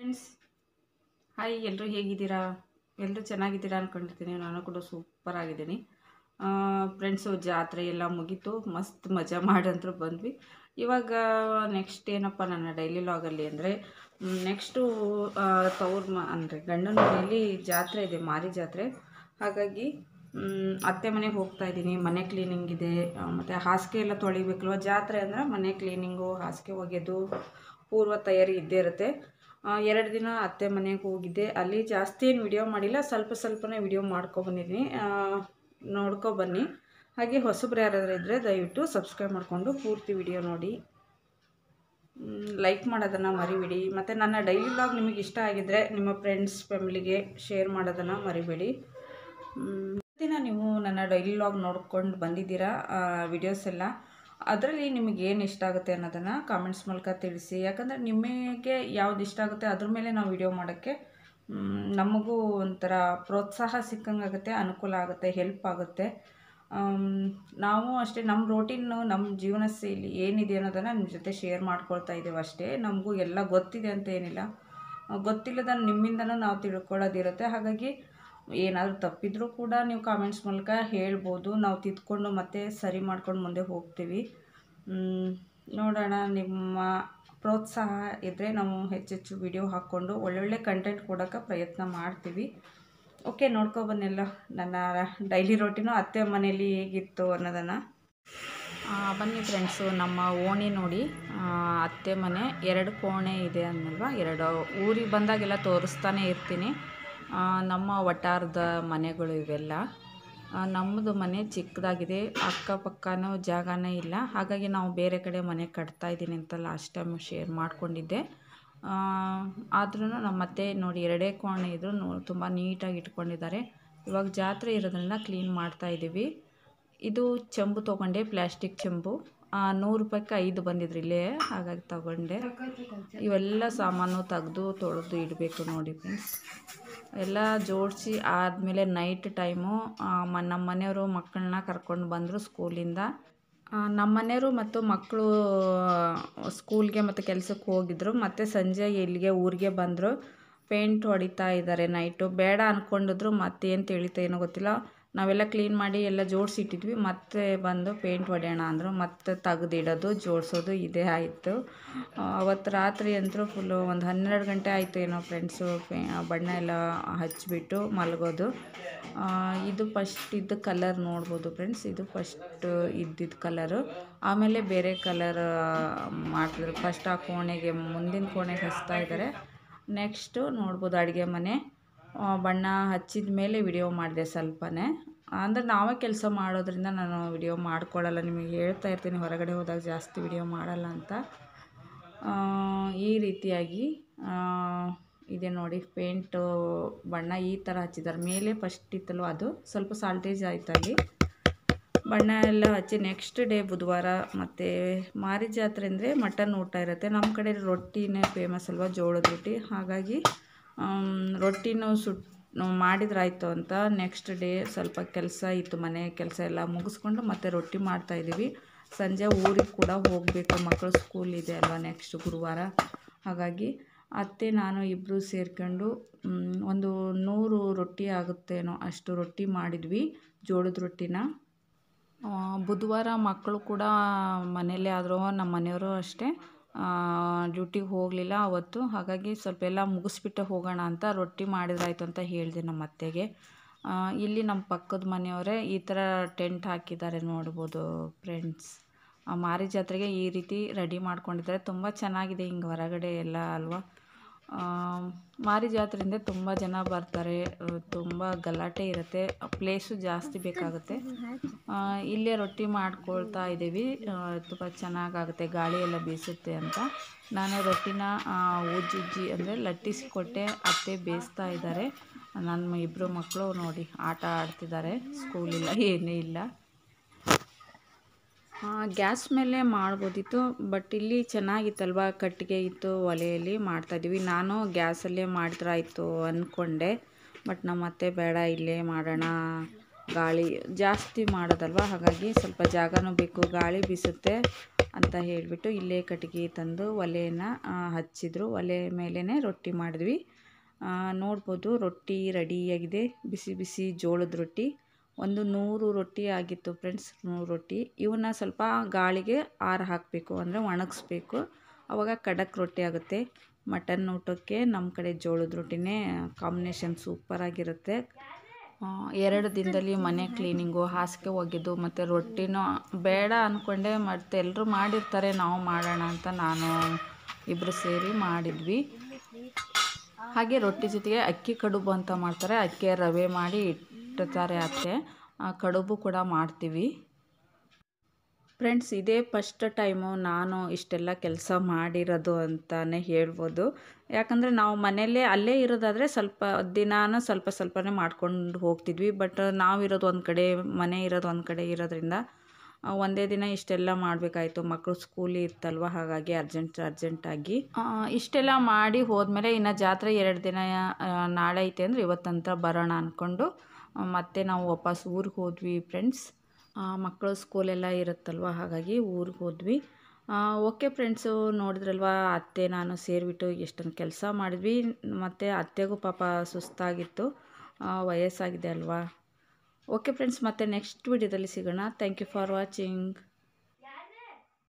friends hi ಎಲ್ಲರೂ ಹೇಗಿದ್ದೀರಾ ಎಲ್ಲರೂ ಚೆನ್ನಾಗಿದ್ದೀರಾ ಅಂದ್ಕೊಂಡಿರ್ತೀನಿ ನಾನು ಕೂಡ ಸೂಪರ್ ಆಗಿದ್ದೀನಿ ಫ್ರೆಂಡ್ಸು ಜಾತ್ರೆ ಎಲ್ಲ ಮುಗೀತು ಮಸ್ತ್ ಮಜಾ ಮಾಡಂತೂ ಬಂದ್ವಿ ಇವಾಗ ನೆಕ್ಸ್ಟ್ ಏನಪ್ಪ ನನ್ನ ಡೈಲಿ ಲಾಗಲ್ಲಿ ಅಂದರೆ ನೆಕ್ಸ್ಟು ತವ್ರ ಮ ಅಂದರೆ ಗಂಡನ ಮನೆಯಲ್ಲಿ ಜಾತ್ರೆ ಇದೆ ಮಾರಿ ಜಾತ್ರೆ ಹಾಗಾಗಿ ಮ್, ಅತ್ತೆ ಮನೆಗೆ ಹೋಗ್ತಾ ಇದ್ದೀನಿ ಮನೆ ಕ್ಲೀನಿಂಗ್ ಇದೆ ಆ, ಮತ್ತು ಹಾಸಿಗೆ ಎಲ್ಲ ತೊಳಿಬೇಕಲ್ವ ಜಾತ್ರೆ ಅಂದರೆ ಮನೆ ಕ್ಲೀನಿಂಗು ಹಾಸಿಗೆ ಒಗೆಯೋದು ಪೂರ್ವ ತಯಾರಿ ಇದ್ದೇ ಇರುತ್ತೆ ಆ, ಎರಡು ದಿನ ಅತ್ತೆ ಮನೆಗೆ ಹೋಗಿದ್ದೆ ಅಲ್ಲಿ ಜಾಸ್ತಿ ಏನು ವಿಡಿಯೋ ಮಾಡಿಲ್ಲ ಸ್ವಲ್ಪ ಸ್ವಲ್ಪನೇ ವಿಡಿಯೋ ಮಾಡ್ಕೊಬಂದಿದ್ದೀನಿ ನೋಡ್ಕೊಬನ್ನಿ ಹಾಗೆ ಹೊಸಬ್ರು ಯಾರಾದರೂ ಇದ್ದರೆ ದಯವಿಟ್ಟು ಸಬ್ಸ್ಕ್ರೈಬ್ ಮಾಡಿಕೊಂಡು ಪೂರ್ತಿ ವಿಡಿಯೋ ನೋಡಿ ಲೈಕ್ ಮಾಡೋದನ್ನು ಮರಿಬೇಡಿ ಮತ್ತು ನನ್ನ ಡೈಲಿ ವ್ಲಾಗ್ ನಿಮಗೆ ಇಷ್ಟ ಆಗಿದ್ದರೆ ನಿಮ್ಮ ಫ್ರೆಂಡ್ಸ್ ಫ್ಯಾಮಿಲಿಗೆ ಶೇರ್ ಮಾಡೋದನ್ನು ಮರಿಬೇಡಿ ಮ್, ದಿನ ನೀವು ನನ್ನ ಡೈಲಿ ವ್ಲಾಗ್ ನೋಡ್ಕೊಂಡು ಬಂದಿದ್ದೀರಾ ವಿಡಿಯೋಸ್ ಎಲ್ಲ ಅದರಲ್ಲಿ ನಿಮಗೆ ಏನು ಇಷ್ಟ ಆಗುತ್ತೆ ಅನ್ನೋದನ್ನು ಕಾಮೆಂಟ್ಸ್ ಮೂಲಕ ತಿಳಿಸಿ ಯಾಕಂದರೆ ನಿಮಗೆ ಯಾವ್ದು ಇಷ್ಟ ಆಗುತ್ತೆ ಅದ್ರ ಮೇಲೆ ನಾವು ವಿಡಿಯೋ ಮಾಡೋಕ್ಕೆ ಮ್, ನಮಗೂ ಒಂಥರ ಪ್ರೋತ್ಸಾಹ ಸಿಕ್ಕಂಗಾಗುತ್ತೆ ಅನುಕೂಲ ಆಗುತ್ತೆ ಹೆಲ್ಪ್ ಆಗುತ್ತೆ ಆಮ್, ನಾವು ಅಷ್ಟೇ ನಮ್ಮ ರೋಟೀನು ನಮ್ಮ ಜೀವನ ಶೈಲಿ ಏನಿದೆ ಅನ್ನೋದನ್ನು ನಿಮ್ಮ ಜೊತೆ ಶೇರ್ ಮಾಡ್ಕೊಳ್ತಾ ಇದ್ದೀವಿ ಅಷ್ಟೇ ನಮಗೂ ಎಲ್ಲ ಗೊತ್ತಿದೆ ಅಂತ ಏನಿಲ್ಲ ಆ, ಗೊತ್ತಿಲ್ಲದ ನಿಮ್ಮಿಂದನೂ ನಾವು ತಿಳ್ಕೊಳ್ಳೋದಿರುತ್ತೆ ಹಾಗಾಗಿ ಏನಾದರೂ ತಪ್ಪಿದ್ರೂ ಕೂಡ ನೀವು ಕಾಮೆಂಟ್ಸ್ ಮೂಲಕ ಹೇಳ್ಬೋದು ನಾವು ತಿದ್ಕೊಂಡು ಮತ್ತೆ ಸರಿ ಮಾಡ್ಕೊಂಡು ಮುಂದೆ ಹೋಗ್ತೀವಿ ಮ್, ನೋಡೋಣ ನಿಮ್ಮ ಪ್ರೋತ್ಸಾಹ ಇದ್ದರೆ ನಾವು ಹೆಚ್ಚೆಚ್ಚು ವಿಡಿಯೋ ಹಾಕ್ಕೊಂಡು ಒಳ್ಳೊಳ್ಳೆ ಕಂಟೆಂಟ್ ಕೊಡೋಕ್ಕೆ ಪ್ರಯತ್ನ ಮಾಡ್ತೀವಿ ಓಕೆ ನೋಡ್ಕೊಬನ್ನೆಲ್ಲ ನನ್ನ ಡೈಲಿ ರೋಟಿನೂ ಅತ್ತೆ ಮನೇಲಿ ಹೇಗಿತ್ತು ಅನ್ನೋದನ್ನು ಬನ್ನಿ ಫ್ರೆಂಡ್ಸು ನಮ್ಮ ಓಣಿ ನೋಡಿ ಆ, ಅತ್ತೆ ಮನೆ ಎರಡು ಕೋಣೆ ಇದೆ ಅನ್ನಲ್ವಾ ಎರಡು ಊರಿಗೆ ಬಂದಾಗೆಲ್ಲ ತೋರಿಸ್ತಾನೆ ಇರ್ತೀನಿ ಆ, ನಮ್ಮ ವಟಾರದ ಮನೆಗಳು ಇವೆಲ್ಲ ಆ, ನಮ್ಮದು ಮನೆ ಚಿಕ್ಕದಾಗಿದೆ ಅಕ್ಕಪಕ್ಕನೂ ಜಾಗನೇ ಇಲ್ಲ ಹಾಗಾಗಿ ನಾವು ಬೇರೆ ಕಡೆ ಮನೆ ಕಟ್ತಾ ಇದ್ದೀನಿ ಅಂತ ಲಾಸ್ಟ್ ಟೈಮ್ ಶೇರ್ ಮಾಡ್ಕೊಂಡಿದ್ದೆ ಆದ್ರೂ ನಮ್ಮ ಅತ್ತೆ ನೋಡಿ ಎರಡೇ ಕೋಣೆ ಇದ್ದರೂ ನೋ ತುಂಬ ನೀಟಾಗಿ ಇಟ್ಕೊಂಡಿದ್ದಾರೆ ಇವಾಗ ಜಾತ್ರೆ ಇರೋದ್ರಿಂದ ಕ್ಲೀನ್ ಮಾಡ್ತಾ ಇದ್ದೀವಿ ಇದು ಚೆಂಬು ತೊಗೊಂಡೆ ಪ್ಲ್ಯಾಸ್ಟಿಕ್ ಚೆಂಬು ಆ, ನೂರು ರೂಪಾಯಿಗೆ ಐದು ಬಂದಿದ್ರು ಇಲ್ಲೇ ಹಾಗಾಗಿ ತಗೊಂಡೆ ಇವೆಲ್ಲ ಸಾಮಾನು ತೆಗೆದು ತೊಳೆದು ಇಡಬೇಕು ನೋಡಿ ಫ್ರೆಂಡ್ಸ್ ಎಲ್ಲ ಜೋಡಿಸಿ ಆದಮೇಲೆ ನೈಟ್ ಟೈಮು ನಮ್ಮ ಮನೆಯವರು ಮಕ್ಕಳನ್ನ ಕರ್ಕೊಂಡು ಬಂದರು ಸ್ಕೂಲಿಂದ ಆ, ನಮ್ಮ ಮನೆಯವರು ಮತ್ತು ಮಕ್ಕಳು ಸ್ಕೂಲ್ಗೆ ಮತ್ತು ಕೆಲಸಕ್ಕೆ ಹೋಗಿದ್ರು ಮತ್ತು ಸಂಜೆ ಇಲ್ಲಿಗೆ ಊರಿಗೆ ಬಂದರು ಪೇಂಟ್ ಹೊಡಿತಾ ಇದ್ದಾರೆ ನೈಟು ಬೇಡ ಅಂದ್ಕೊಂಡಿದ್ರು ಮತ್ತೇನು ತಿಳಿತಾ ಏನೋ ಗೊತ್ತಿಲ್ಲ ನಾವೆಲ್ಲ ಕ್ಲೀನ್ ಮಾಡಿ ಎಲ್ಲ ಜೋಡಿಸಿಟ್ಟಿದ್ವಿ ಮತ್ತೆ ಬಂದು ಪೇಂಟ್ ಹೊಡೆಯೋಣ ಅಂದರು ಮತ್ತೆ ತೆಗ್ದಿಡೋದು ಜೋಡಿಸೋದು ಇದೇ ಆಯಿತು ಅವತ್ತು ರಾತ್ರಿ ಅಂತೂ ಫುಲ್ಲು ಒಂದು ಹನ್ನೆರಡು ಗಂಟೆ ಆಯಿತು ಏನೋ ಫ್ರೆಂಡ್ಸು ಬಣ್ಣ ಎಲ್ಲ ಹಚ್ಚಿಬಿಟ್ಟು ಮಲಗೋದು ಆ, ಇದು ಫಸ್ಟ್ ಇದ್ದ ಕಲರ್ ನೋಡ್ಬೋದು ಫ್ರೆಂಡ್ಸ್ ಇದು ಫಸ್ಟ್ ಇದ್ದಿದ್ದು ಕಲರು ಆಮೇಲೆ ಬೇರೆ ಕಲರ್ ಮಾಡ್ತಿದ್ರು ಫಸ್ಟ್ ಆ ಕೋಣೆಗೆ ಮುಂದಿನ ಕೋಣೆಗೆ ಹಚ್ತಾ ಇದ್ದಾರೆ ನೆಕ್ಸ್ಟು ನೋಡ್ಬೋದು ಅಡುಗೆ ಮನೆ ಆ, ಬಣ್ಣ ಹಚ್ಚಿದ ಮೇಲೆ ವಿಡಿಯೋ ಮಾಡಿದೆ ಸ್ವಲ್ಪನೇ ಅಂದರೆ ನಾವೇ ಕೆಲಸ ಮಾಡೋದ್ರಿಂದ ನಾನು ವಿಡಿಯೋ ಮಾಡ್ಕೊಳ್ಳಲ್ಲ ನಿಮಗೆ ಹೇಳ್ತಾ ಇರ್ತೀನಿ ಹೊರಗಡೆ ಹೋದಾಗ ಜಾಸ್ತಿ ವಿಡಿಯೋ ಮಾಡಲ್ಲ ಅಂತ ಆ, ಈ ರೀತಿಯಾಗಿ ಆ, ಇದೆ ನೋಡಿ ಪೇಂಟು ಬಣ್ಣ ಈ ಥರ ಹಚ್ಚಿದ್ದಾರೆ ಮೇಲೆ ಫಸ್ಟ್ ಇತ್ತಲ್ವ ಅದು ಸ್ವಲ್ಪ ಸಾಲ್ಟೇಜ್ ಆಯ್ತು ಅಲ್ಲಿ ಬಣ್ಣ ಎಲ್ಲ ಹಚ್ಚಿ ನೆಕ್ಸ್ಟ್ ಡೇ ಬುಧವಾರ ಮತ್ತು ಮಾರಿ ಜಾತ್ರೆ ಅಂದರೆ ಮಟನ್ ಊಟ ಇರುತ್ತೆ ನಮ್ಮ ಕಡೆ ರೊಟ್ಟಿನೇ ಫೇಮಸ್ ಅಲ್ವಾ ಜೋಳದ ರೊಟ್ಟಿ ಹಾಗಾಗಿ ಆಮ್, ರೊಟ್ಟಿನೂ ಸುಟ್ ಮಾಡಿದ್ರಾಯ್ತು ಅಂತ ನೆಕ್ಸ್ಟ್ ಡೇ ಸ್ವಲ್ಪ ಕೆಲಸ ಇತ್ತು ಮನೆ ಕೆಲಸ ಎಲ್ಲ ಮುಗಿಸ್ಕೊಂಡು ಮತ್ತೆ ರೊಟ್ಟಿ ಮಾಡ್ತಾಯಿದ್ದೀವಿ ಸಂಜೆ ಊರಿಗೆ ಕೂಡ ಹೋಗಬೇಕು ಮಕ್ಕಳು ಸ್ಕೂಲ್ ಇದೆ ಅಲ್ವಾ ನೆಕ್ಸ್ಟ್ ಗುರುವಾರ ಹಾಗಾಗಿ ಅತ್ತೆ ನಾನು ಇಬ್ಬರು ಸೇರ್ಕೊಂಡು ಮ್, ಒಂದು ನೂರು ರೊಟ್ಟಿ ಆಗುತ್ತೇನೋ ಅಷ್ಟು ರೊಟ್ಟಿ ಮಾಡಿದ್ವಿ ಜೋಳದ ರೊಟ್ಟಿನ ಆ, ಬುಧವಾರ ಮಕ್ಕಳು ಕೂಡ ಮನೇಲೇ ಆದರೂ ನಮ್ಮ ಮನೆಯವರು ಅಷ್ಟೇ ಡ್ಯೂಟಿಗೆ ಹೋಗಲಿಲ್ಲ ಅವತ್ತು ಹಾಗಾಗಿ ಸ್ವಲ್ಪ ಎಲ್ಲ ಮುಗಿಸ್ಬಿಟ್ಟು ಹೋಗೋಣ ಅಂತ ರೊಟ್ಟಿ ಮಾಡಿದ್ರಾಯ್ತು ಅಂತ ಹೇಳಿದೆ ನಮ್ಮ ಅತ್ತೆಗೆ ಆ, ಇಲ್ಲಿ ನಮ್ಮ ಪಕ್ಕದ ಮನೆಯವರೇ ಈ ಥರ ಟೆಂಟ್ ಹಾಕಿದ್ದಾರೆ ನೋಡ್ಬೋದು ಫ್ರೆಂಡ್ಸ್ ಮಾರಿ ಜಾತ್ರೆಗೆ ಈ ರೀತಿ ರೆಡಿ ಮಾಡ್ಕೊಂಡಿದ್ದಾರೆ ತುಂಬ ಚೆನ್ನಾಗಿದೆ ಹಿಂಗೆ ಹೊರಗಡೆ ಎಲ್ಲ ಅಲ್ವಾ ಆ, ಮಾರಿ ಜಾತ್ರೆಯಿಂದ ತುಂಬ ಜನ ಬರ್ತಾರೆ ಆ, ತುಂಬ ಗಲಾಟೆ ಇರುತ್ತೆ ಪ್ಲೇಸು ಜಾಸ್ತಿ ಬೇಕಾಗುತ್ತೆ ಆ, ಇಲ್ಲೇ ರೊಟ್ಟಿ ಮಾಡ್ಕೊಳ್ತಾ ಇದ್ದೀವಿ ಆ, ತುಂಬ ಚೆನ್ನಾಗಾಗುತ್ತೆ ಗಾಳಿ ಎಲ್ಲ ಬೀಸುತ್ತೆ ಅಂತ ನಾನು ರೊಟ್ಟಿನ ಆ, ಉಜ್ಜುಜ್ಜಿ ಅಂದರೆ ಲಟ್ಟಿಸಿ ಕೊಟ್ಟೆ ಅತ್ತೆ ಬೇಯಿಸ್ತಾ ಇದ್ದಾರೆ ನನ್ನ ಇಬ್ಬರು ಮಕ್ಕಳು ನೋಡಿ ಆಟ ಆಡ್ತಿದ್ದಾರೆ ಸ್ಕೂಲಿಲ್ಲ ಏನೂ ಇಲ್ಲ ಗ್ಯಾಸ್ ಮೇಲೆ ಮಾಡ್ಬೋದಿತ್ತು ಬಟ್ ಇಲ್ಲಿ ಚೆನ್ನಾಗಿತ್ತಲ್ವ ಕಟ್ಟಿಗೆ ಇತ್ತು ಒಲೆಯಲ್ಲಿ ಮಾಡ್ತಾಯಿದ್ವಿ ನಾನು ಗ್ಯಾಸಲ್ಲೇ ಮಾಡಿದ್ರಾಯ್ತು ಅಂದ್ಕೊಂಡೆ ಬಟ್ ನಮ್ಮ ಅತ್ತೆ ಬೇಡ ಇಲ್ಲೇ ಮಾಡೋಣ ಗಾಳಿ ಜಾಸ್ತಿ ಮಾಡೋದಲ್ವ ಹಾಗಾಗಿ ಸ್ವಲ್ಪ ಜಾಗನೂ ಬೇಕು ಗಾಳಿ ಬೀಸುತ್ತೆ ಅಂತ ಹೇಳಿಬಿಟ್ಟು ಇಲ್ಲೇ ಕಟ್ಟಿಗೆ ತಂದು ಒಲೆನ ಹಚ್ಚಿದ್ರು ಒಲೆ ಮೇಲೇ ರೊಟ್ಟಿ ಮಾಡಿದ್ವಿ ನೋಡ್ಬೋದು ರೊಟ್ಟಿ ರೆಡಿಯಾಗಿದೆ ಬಿಸಿ ಬಿಸಿ ಜೋಳದ ರೊಟ್ಟಿ ಒಂದು ನೂರು ರೊಟ್ಟಿ ಆಗಿತ್ತು ಫ್ರೆಂಡ್ಸ್ ನೂರು ರೊಟ್ಟಿ ಇವನ್ನ ಸ್ವಲ್ಪ ಗಾಳಿಗೆ ಆರು ಹಾಕಬೇಕು ಅಂದರೆ ಒಣಗಿಸ್ಬೇಕು ಆವಾಗ ಖಡಕ್ ರೊಟ್ಟಿ ಆಗುತ್ತೆ ಮಟನ್ ಊಟಕ್ಕೆ ನಮ್ಮ ಕಡೆ ಜೋಳದ ರೊಟ್ಟಿನೇ ಕಾಂಬಿನೇಷನ್ ಸೂಪರಾಗಿರುತ್ತೆ ಎರಡು ದಿನದಲ್ಲಿ ಮನೆ ಕ್ಲೀನಿಂಗು ಹಾಸಿಗೆ ಒಗೆದು ಮತ್ತು ರೊಟ್ಟಿನೂ ಬೇಡ ಅಂದ್ಕೊಂಡೆ ಮತ್ತು ಎಲ್ಲರೂ ಮಾಡಿರ್ತಾರೆ ನಾವು ಮಾಡೋಣ ಅಂತ ನಾನು ಇಬ್ಬರು ಸೇರಿ ಮಾಡಿದ್ವಿ ಹಾಗೆ ರೊಟ್ಟಿ ಜೊತೆಗೆ ಅಕ್ಕಿ ಕಡುಬು ಅಂತ ಮಾಡ್ತಾರೆ ಅಕ್ಕಿ ರವೆ ಮಾಡಿ ಇಟ್ಟಿರ್ತಾರೆ ಅತ್ತೆ ಕಡುಬು ಕೂಡ ಮಾಡ್ತೀವಿ ಫ್ರೆಂಡ್ಸ್ ಇದೇ ಫಸ್ಟ್ ಟೈಮು ನಾನು ಇಷ್ಟೆಲ್ಲ ಕೆಲಸ ಮಾಡಿರೋದು ಅಂತಲೇ ಹೇಳ್ಬೋದು ಯಾಕಂದರೆ ನಾವು ಮನೆಯಲ್ಲೇ ಅಲ್ಲೇ ಇರೋದಾದರೆ ಸ್ವಲ್ಪ ದಿನಾನು ಸ್ವಲ್ಪ ಸ್ವಲ್ಪನೇ ಮಾಡ್ಕೊಂಡು ಹೋಗ್ತಿದ್ವಿ ಬಟ್ ನಾವಿರೋದು ಒಂದು ಕಡೆ ಮನೆ ಇರೋದು ಒಂದು ಕಡೆ ಇರೋದ್ರಿಂದ ಒಂದೇ ದಿನ ಇಷ್ಟೆಲ್ಲ ಮಾಡಬೇಕಾಯ್ತು ಮಕ್ಕಳು ಸ್ಕೂಲಿ ಇತ್ತಲ್ವ ಹಾಗಾಗಿ ಅರ್ಜೆಂಟ್ ಅರ್ಜೆಂಟಾಗಿ ಇಷ್ಟೆಲ್ಲ ಮಾಡಿ ಹೋದ್ಮೇಲೆ ಇನ್ನು ಜಾತ್ರೆ ಎರಡು ದಿನ ನಾಳೆ ಐತೆ ಅಂದರೆ ಇವತ್ತಂತ ಬರೋಣ ಅಂದ್ಕೊಂಡು ಮತ್ತೆ ನಾವು ವಾಪಸ್ ಊರಿಗೆ ಹೋದ್ವಿ ಫ್ರೆಂಡ್ಸ್ ಮಕ್ಕಳು ಸ್ಕೂಲೆಲ್ಲ ಇರುತ್ತಲ್ವ ಹಾಗಾಗಿ ಊರಿಗೆ ಹೋದ್ವಿ ಓಕೆ ಫ್ರೆಂಡ್ಸು ನೋಡಿದ್ರಲ್ವ ಅತ್ತೆ ನಾನು ಸೇರಿಬಿಟ್ಟು ಎಷ್ಟೊಂದು ಕೆಲಸ ಮಾಡಿದ್ವಿ ಮತ್ತು ಅತ್ತೆಗೂ ಪಾಪ ಸುಸ್ತಾಗಿತ್ತು ವಯಸ್ಸಾಗಿದೆ ಅಲ್ವಾ ಓಕೆ ಫ್ರೆಂಡ್ಸ್ ಮತ್ತೆ ನೆಕ್ಸ್ಟ್ ವಿಡಿಯೋದಲ್ಲಿ ಸಿಗೋಣ ಥ್ಯಾಂಕ್ ಯು ಫಾರ್ ವಾಚಿಂಗ್